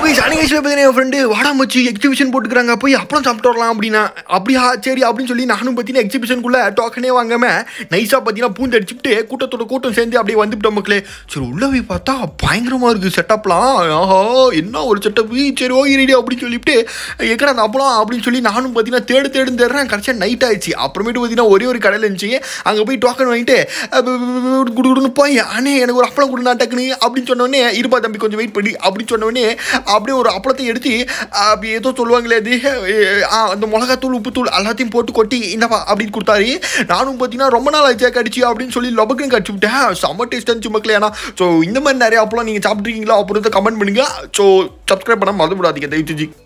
guys அன்னைக்கு பார்த்தீங்கன்னா என் friend வாடா மச்சி எக்ஸிபிஷன் போட்டுக்கிறாங்க போய் அப்பளம் சாப்பிட்டு வரலாம் அப்படின்னா அப்படியா சரி அப்படின்னு சொல்லி நானும் பார்த்தீங்கன்னா எக்ஸிபிஷனுக்குள்ள டோக்கனே வாங்காம நைஸாக பார்த்தீங்கன்னா பூந்து அடிச்சுட்டு கூட்டத்தோட கூட்டம் சேர்ந்து அப்படியே வந்துவிட்டோம் மக்களே சரி உள்ள போய் பார்த்தா பயங்கரமாக இருக்குது செட்டப்லாம் ஆஹா என்ன ஒரு செட்டப் சரி ஓகே ரெடி அப்படின்னு சொல்லிட்டு எக்கடா அந்த அப்பளம் அப்படின்னு சொல்லி நானும் பார்த்தீங்கன்னா தேடு தேடுன்னு தேடுறேன் கடைசியாக நைட் ஆயிடுச்சு அப்புறமேட்டு பார்த்தீங்கன்னா ஒரே ஒரு கடையில் இருந்துச்சு அங்கே போய் டோக்கன் வாங்கிட்டு குடுக்குடுன்னு போய் அண்ணே எனக்கு ஒரு அப்பளம் கொடுனா டக்குனு அப்படின்னு சொன்னோடனே இருப்பா தம்பி கொஞ்சம் வெயிட் பண்ணி அப்படின்னு சொன்னோடனே அப்படியே ஒரு அப்பளத்தை எடுத்து அப்படி ஏதோ சொல்லுவாங்களே அது ஆ, அந்த மிளகாத்தூள் உப்புத்தூள் எல்லாத்தையும் போட்டு கொட்டி என்னப்பா அப்படின்னு கொடுத்தாரு நானும் பார்த்தீங்கன்னா ரொம்ப நாள் ஆச்சு கடிச்சு அப்படின்னு சொல்லி லொபக்குன்னு கடிச்சு விட்டேன் செம்ம டேஸ்ட் இருந்துச்சு மக்களே ஏன்னா ஸோ இந்த மாதிரி நிறைய அப்பளம் நீங்கள் சாப்பிட்ருக்கீங்களா அப்புறம் கமெண்ட் பண்ணுங்க ஸோ சப்ஸ்கிரைப் பண்ண மறந்துவிடாதீங்க தயவு செஞ்சு